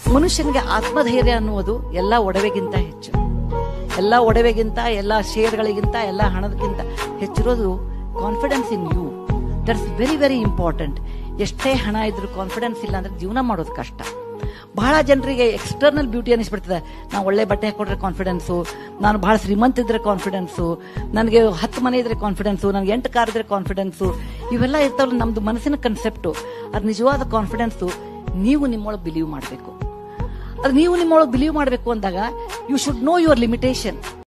ಮನುಷ್ಯನಿಗೆ ಆತ್ಮಧೈರ್ಯ ಅನ್ನುವುದು ಎಲ್ಲ ಒಡವೆಗಿಂತ ಹೆಚ್ಚು ಎಲ್ಲ ಒಡವೆಗಿಂತ ಎಲ್ಲ ಶೇರ್ಗಳಿಗಿಂತ ಎಲ್ಲ ಹಣದಕ್ಕಿಂತ ಹೆಚ್ಚಿರೋದು confidence in you that's very very important ಎಷ್ಟೇ ಹಣ ಇದ್ರೂ ಕಾನ್ಫಿಡೆನ್ಸ್ ಇಲ್ಲ ಅಂದ್ರೆ ಜೀವನ ಮಾಡೋದು ಕಷ್ಟ ಬಹಳ ಜನರಿಗೆ ಎಕ್ಸ್ಟರ್ನಲ್ ಬ್ಯೂಟಿ ಅನಿಸ್ಬಿಡ್ತದೆ ನಾವು ಒಳ್ಳೆ ಬಟ್ಟೆ ಹಾಕೊಂಡ್ರೆ ಕಾನ್ಫಿಡೆನ್ಸು ನಾನು ಬಹಳ ಶ್ರೀಮಂತ ಇದ್ರೆ ಕಾನ್ಫಿಡೆನ್ಸು ನನಗೆ ಹತ್ತು ಮನೆ ಇದ್ರೆ ಕಾನ್ಫಿಡೆನ್ಸು ನನಗೆ ಎಂಟು ಕಾರ್ ಇದ್ರೆ ಕಾನ್ಫಿಡೆನ್ಸು ಇವೆಲ್ಲ ಇರ್ತಾವಲ್ಲ ನಮ್ದು ಮನಸ್ಸಿನ ಕನ್ಸೆಪ್ಟು ಅದು ನಿಜವಾದ ಕಾನ್ಫಿಡೆನ್ಸು ನೀವು ನಿಮ್ಮೊಳಗೆ ಬಿಲೀವ್ ಮಾಡಬೇಕು ಅದು ನೀವು ನಿಮ್ಮೊಳಗೆ ಬಿಲೀವ್ ಮಾಡಬೇಕು ಅಂದಾಗ you should know your limitation